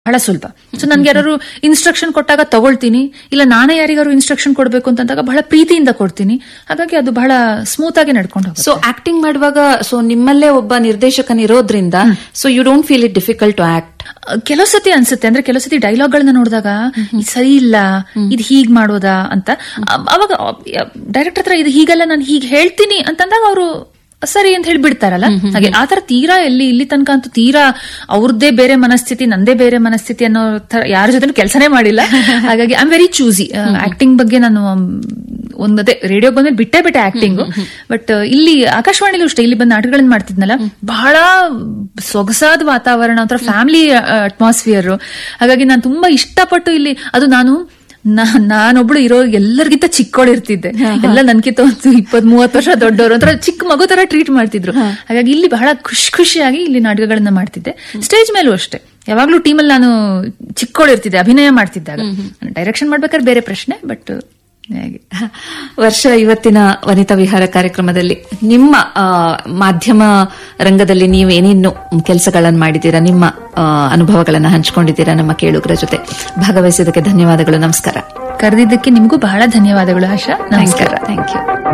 ಬಹಳ ಸುಲಭ ಸೊ ನನ್ಗೆ ಯಾರು ಇನ್ಸ್ಟ್ರಕ್ಷನ್ ಕೊಟ್ಟಾಗ ತಗೊಳ್ತೀನಿ ಇಲ್ಲ ನಾನೇ ಯಾರಿಗಾರು ಇನ್ಸ್ಟ್ರಕ್ಷನ್ ಕೊಡ್ಬೇಕು ಅಂತಂದಾಗ ಬಹಳ ಪ್ರೀತಿಯಿಂದ ಕೊಡ್ತೀನಿ ಹಾಗಾಗಿ ಅದು ಬಹಳ ಸ್ಮೂತ್ ಆಗಿ ನಡ್ಕೊಂಡು ಹೋಗುತ್ತೆ ಸೊ ಆಕ್ಟಿಂಗ್ ಮಾಡುವಾಗ ಸೊ ನಿಮ್ಮಲ್ಲೇ ಒಬ್ಬ ನಿರ್ದೇಶಕನಿರೋದ್ರಿಂದ so you don't feel it difficult to act ಕೆಲವು ಸತಿ ಅನ್ಸುತ್ತೆ ಅಂದ್ರೆ ಕೆಲವು ಸತಿ ಡೈಲಾಗ್ ಗಳನ್ನ ನೋಡಿದಾಗ ಇದು ಸರಿ ಇಲ್ಲ ಇದು ಹೀಗ್ ಮಾಡೋದಾ ಅಂತ ಅ- ಅವಾಗ ಡೈರೆಕ್ಟರ್ ಹತ್ರ ಇದು ಹೀಗಲ್ಲ ನಾನು ಹೀಗ್ ಹೇಳ್ತೀನಿ ಅಂತಂದಾಗ ಅವರು ಸರಿ ಅಂತ ಹೇಳಿ ಬಿಡ್ತಾರಲ್ಲ ಹಾಗೆ ಆತರ ತೀರಾ ಎಲ್ಲಿ ಇಲ್ಲಿ ತನಕ ಅಂತೂ ತೀರಾ ಅವ್ರದ್ದೇ ಬೇರೆ ಮನಸ್ಥಿತಿ ನಂದೇ ಬೇರೆ ಮನಸ್ಥಿತಿ ಅನ್ನೋ ತರ ಯಾರ ಜೊತೆ ಕೆಲಸನೇ ಮಾಡಿಲ್ಲ ಹಾಗಾಗಿ I am very choosy acting ಬಗ್ಗೆ ನಾನು ಮ್, ಒಂದದೇ ರೇಡಿಯೋ ಬಂದ್ರೆ ಬಿಟ್ಟೇ ಬಿಟ್ಟೆ ಆಕ್ಟಿಂಗ್ ಬಟ್ ಇಲ್ಲಿ ಆಕಾಶವಾಣಿಲೂ ಅಷ್ಟೇ ಇಲ್ಲಿ ಬಂದು ನಾಟಕಗಳನ್ನ ಮಾಡ್ತಿದ್ನಲ್ಲ ಬಹಳ ಸೊಗಸಾದ ವಾತಾವರಣ ಒಂಥರ ಫ್ಯಾಮಿಲಿ ಅಟ್ಮಾಸ್ಫಿಯರ್ ಹಾಗಾಗಿ ನಾನು ತುಂಬಾ ಇಷ್ಟಪಟ್ಟು ಇಲ್ಲಿ ಅದು ನಾನು ನಾ- ನಾನೊಬ್ಳು ಇರೋ ಎಲ್ಲರಿಗಿಂತ ಚಿಕ್ಕವಳಿರ್ತಿದ್ದೆ ಎಲ್ಲ ನನ್ಕಿಂತ ಒಂದು ಇಪ್ಪತ್ ಮೂವತ್ತು ವರ್ಷ ದೊಡ್ಡವರು ಒಂಥರ ಚಿಕ್ಕ ಮಗು ತರ ಟ್ರೀಟ್ ಮಾಡ್ತಿದ್ರು ಹಾಗಾಗಿ ಇಲ್ಲಿ ಬಹಳ ಖುಷಿ ಖುಷಿಯಾಗಿ ಇಲ್ಲಿ ನಾಟಕಗಳನ್ನ ಮಾಡ್ತಿದ್ದೆ ಸ್ಟೇಜ್ ಮೇಲೂ ಅಷ್ಟೇ ಯಾವಾಗ್ಲೂ ಟೀಮಲ್ಲಿ ನಾನು ಚಿಕ್ಕವಳಿರ್ತಿದ್ದೆ ಅಭಿನಯ ಮಾಡ್ತಿದ್ದಾಗ ಡೈರೆಕ್ಷನ್ ಮಾಡ್ಬೇಕಾದ್ರೆ ಬೇರೆ ಪ್ರಶ್ನೆ ಬಟ್ ಹಾಗೆ ವರ್ಷ ಇವತ್ತಿನ ವನಿತಾ ವಿಹಾರ ಕಾರ್ಯಕ್ರಮದಲ್ಲಿ ನಿಮ್ಮ ಆ, ಮಾಧ್ಯಮ ರಂಗದಲ್ಲಿ ನೀವು ಏನೇನು ಕೆಲಸಗಳನ್ನು ಮಾಡಿದ್ದೀರಾ ನಿಮ್ಮ ಆ, ಅನುಭವಗಳನ್ನ ಹಂಚಿಕೊಂಡಿದ್ದೀರಾ ನಮ್ಮ ಕೇಳುಗರ ಜೊತೆ ಭಾಗವಹಿಸಿದ್ದಕ್ಕೆ ಧನ್ಯವಾದಗಳು ನಮಸ್ಕಾರ ಕರೆದಿದ್ದಕ್ಕೆ ನಿಮಗೂ ಬಹಳ ಧನ್ಯವಾದಗಳು ಆಶಾ ನಮಸ್ಕಾರ ಥ್ಯಾಂಕ್ ಯು